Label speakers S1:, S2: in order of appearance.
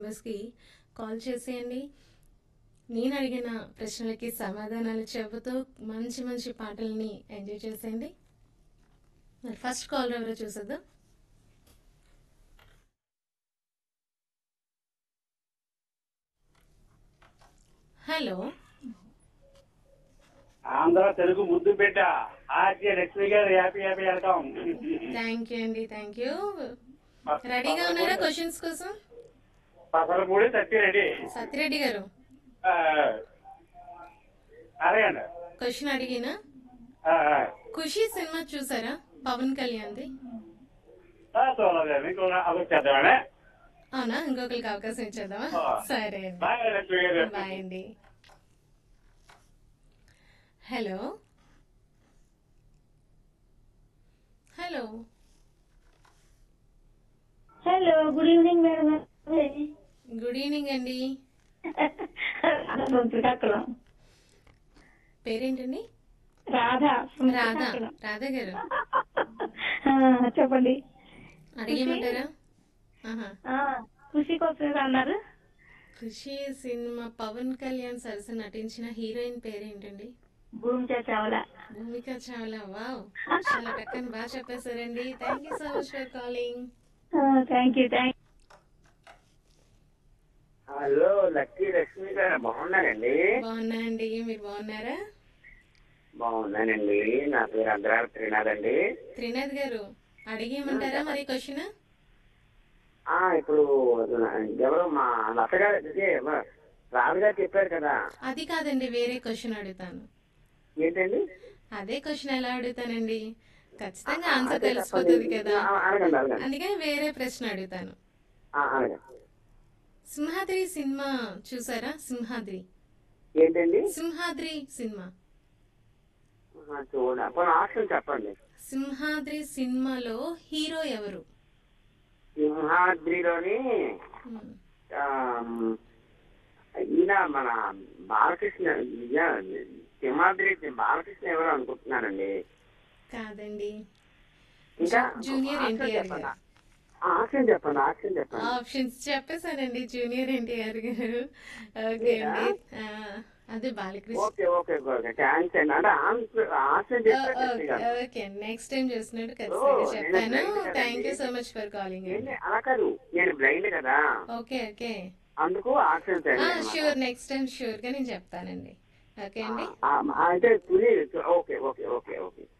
S1: కి కాల్ చేసేయండి నేను అడిగిన ప్రశ్నలకి సమాధానాలు చెబుతూ మంచి మంచి పాటల్ని ఎంజాయ్ చేసేయండి మరి ఫస్ట్ కాల్ ఎవరో చూసేద్దాం హలో
S2: ఆంధ్ర తెలుగు ముద్దు బిడ్డ RK Lakshmi garu happy happy welcome
S1: thank you అండి థ్యాంక్ యూ రెడీగా ఉన్నారా క్వశ్చన్స్ కోసం
S2: పసలపూడి తట్టి రెడీ
S1: సత్యరెడ్డి గారు
S2: ఆ, అడగండి
S1: క్వశ్చన్ అడిగినా
S2: ఆ, ఆ.
S1: ఖుషి సినిమా చూసారా పవన్ కళ్యాణ్ది
S2: ఆ, చూడలేదు మీకు అవి చేద్దామనే
S1: అవునా ఇంకొకరికి అవకాశం ఇచ్చేద్దామా
S2: ఆ.
S1: సరే అండి
S2: బాయ్ లక్ష్మి గారు
S1: బాయ్ అండి hello hello
S3: hello good evening madam
S1: good evening అండి
S3: శ్రీకాకుళం
S1: పేరేంటండి
S3: రాధా
S1: రాధా రాధా గారు
S3: ఆ, చెప్పండి
S1: అడిగేమంటారా ఆహా
S3: ఆ, ఖుషి కోసం అన్నారు
S1: ఖుషి సినిమా పవన్ కళ్యాణ్ సరసన నటించిన హీరోయిన్ పేరేంటండి
S3: భూమి చావల
S1: భూమిక చావ్లా వావ్ చాలా టక్కని బాగా చెప్పేశారండి thank you so much for calling
S3: thank you thank
S2: hello lucky Lakshmi garu బాగున్నారండి
S1: బాగున్నానండి మీరు బాగున్నారా
S2: బాగున్నానండి నా పేరు అంతరాల త్రినాథ్ అండి
S1: త్రినాథ్ గారు అడిగేయమంటారా మరి క్వశ్చన్
S2: ఆ ఇప్పుడు ఎవరు మా లత గారు ఇదే, మా రాజు గారు చెప్పారు కదా
S1: అది కాదండి వేరే క్వశ్చన్ అడుగుతాను
S2: ఏంటండి
S1: అదే క్వశ్చన్ ఎలా అడుగుతానండి ఖచ్చితంగా ఆన్సర్
S2: అదే
S1: తెలిసిపోతుంది
S2: చెప్పండి.
S1: కదా
S2: ఆ, అడగండి అడగండి
S1: అందుకని వేరే ప్రశ్న అడుగుతాను
S2: ఆ, అడగండి
S1: సింహాద్రి సినిమా చూసారా సింహాద్రి
S2: ఏంటండి
S1: సింహాద్రి సినిమా
S2: ఆ, చూడండి అప్పుడు ఆప్షన్ చెప్పండి
S1: సింహాద్రి సినిమాలో హీరో ఎవరు
S2: సింహాద్రిలోని
S1: హ్మ్.
S2: ఆ, ఈయన మన బాలకృష్ణ ఈయన సింహాద్రి బాలకృష్ణ ఎవరు అనుకుంటున్నానండి
S1: కాదండి
S2: ఇంకా
S1: జూనియర్
S2: ఆప్షన్
S1: ఎన్టీఆర్
S2: చెప్పండి
S1: గారు
S2: ఆప్షన్ చెప్పండి ఆప్షన్ చెప్పండి
S1: ఆప్షన్స్ చెప్పేశానండి జూనియర్ ఎన్టీఆర్ గారు ఓకే అండి ఆ, అదే Balakrishna
S2: okay okay okay thanks అండి అంటే ఆన్సర్ ఆప్షన్ చెప్పండి
S1: ఓకే నెక్స్ట్ టైం చూసినట్టు ఖచ్చితంగా
S2: ఓ,
S1: చెప్తాను
S2: నేను blind కదండి.
S1: Thank you so much for calling
S2: ఏంటి అలా కాదు నేను బ్లైండ్ కదా
S1: ఓకే ఓకే
S2: అందుకు ఆప్షన్స్ అండి అన్నమాట.
S1: షూర్ నెక్స్ట్ టైం షూర్ గా నేను చెప్తానండి ఓకే అండి
S2: ఆ, ఆ, అయితే పులి ఓకే ఓకే ఓకే ఓకే